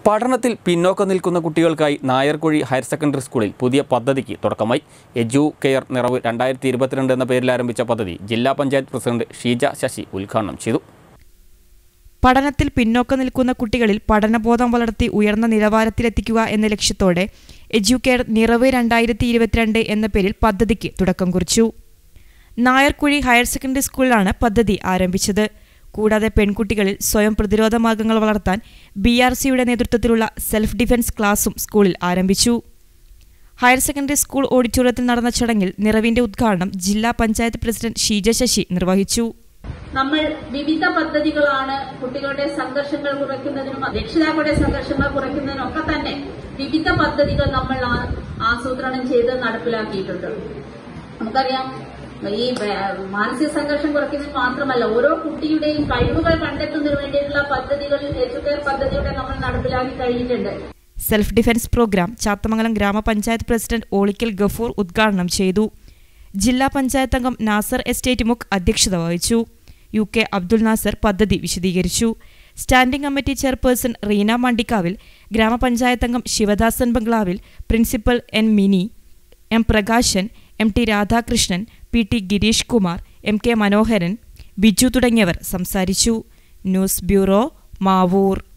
പഠനത്തിൽ പിന്നോക്കം നിൽക്കുന്ന കുട്ടികൾക്കായി നായർക്കുഴി ഹയർ സെക്കൻഡറി സ്കൂളിൽ പുതിയ പദ്ധതിക്ക് തുടക്കമായി എജു കെയർ നിറവ് രണ്ടായിരത്തി ഇരുപത്തിരണ്ട് എന്ന പേരിൽ ആരംഭിച്ച പദ്ധതി ജില്ലാ പഞ്ചായത്ത് പ്രസിഡന്റ് ഷീജ ശശി ഉദ്ഘാടനം ചെയ്തു പഠനത്തിൽ പിന്നോക്കം നിൽക്കുന്ന കുട്ടികളിൽ പഠനബോധം വളർത്തി ഉയർന്ന നിലവാരത്തിലെത്തിക്കുക എന്ന ലക്ഷ്യത്തോടെ എഡ്യൂക്കെയർ നിറവ് രണ്ടായിരത്തി ഇരുപത്തിരണ്ട് എന്ന പേരിൽ പദ്ധതിക്ക് തുടക്കം കുറിച്ചു നായർക്കുഴി ഹയർ സെക്കൻഡറി സ്കൂളിലാണ് പദ്ധതി ആരംഭിച്ചത് കൂടാതെ പെൺകുട്ടികളിൽ സ്വയം പ്രതിരോധ മാർഗങ്ങൾ വളർത്താൻ ബി ആർ സിയുടെ നേതൃത്വത്തിലുള്ള സെൽഫ് ഡിഫൻസ് ക്ലാസും സ്കൂളിൽ ആരംഭിച്ചു ഹയർ സെക്കൻഡറി സ്കൂൾ ഓഡിറ്റോറിയത്തിൽ നടന്ന ചടങ്ങിൽ നിറവിന്റെ ഉദ്ഘാടനം ജില്ലാ പഞ്ചായത്ത് പ്രസിഡന്റ് ഷീജ ശശി നിർവഹിച്ചു നമ്മൾ വിവിധ പദ്ധതികളാണ് കുട്ടികളുടെ സംഘർഷങ്ങൾ കുറയ്ക്കുന്നതിനും രക്ഷിതാക്കളുടെ സംഘർഷങ്ങൾ കുറയ്ക്കുന്നതിനും ഒക്കെ തന്നെ വിവിധ പദ്ധതികൾ നമ്മൾ ആ- ആസൂത്രണം ചെയ്ത് നടപ്പിലാക്കിയിട്ടുണ്ട് നമുക്കറിയാം ഈ വേ- മാനസിക സംഘർഷം കുറയ്ക്കുന്നതിന് മാത്രമല്ല ഓരോ കുട്ടിയുടെയും കഴിവുകൾ കണ്ടെത്തുന്നതിന് വേണ്ടിയിട്ടുള്ള പദ്ധതികൾ എഡ്യൂക്കെയർ പദ്ധതിയുടെ നമ്മൾ നടപ്പിലാക്കി കഴിഞ്ഞിട്ടുണ്ട് സെൽഫ് ഡിഫൻസ് പ്രോഗ്രാം ചാത്തമംഗലം ഗ്രാമപഞ്ചായത്ത് പ്രസിഡന്റ് ഓളിക്കൽ ഗഫൂർ ഉദ്ഘാടനം ചെയ്തു ജില്ലാ പഞ്ചായത്ത് അംഗം നാസർ എസ്റ്റേറ്റ് മുക്ക് അധ്യക്ഷത വഹിച്ചു യു കെ അബ്ദുൽ നാസർ പദ്ധതി വിശദീകരിച്ചു സ്റ്റാൻഡിംഗ് കമ്മിറ്റി ചെയർപേഴ്സൺ റീന മണ്ടിക്കാവിൽ ഗ്രാമപഞ്ചായത്ത് അംഗം ശിവദാസൻ ബംഗ്ലാവിൽ principal N Mini M Prakashan M T Radhakrishnan P T Girish Kumar M K Manoharan Biju തുടങ്ങിയവർ സംസാരിച്ചു ന്യൂസ് ബ്യൂറോ മാവൂർ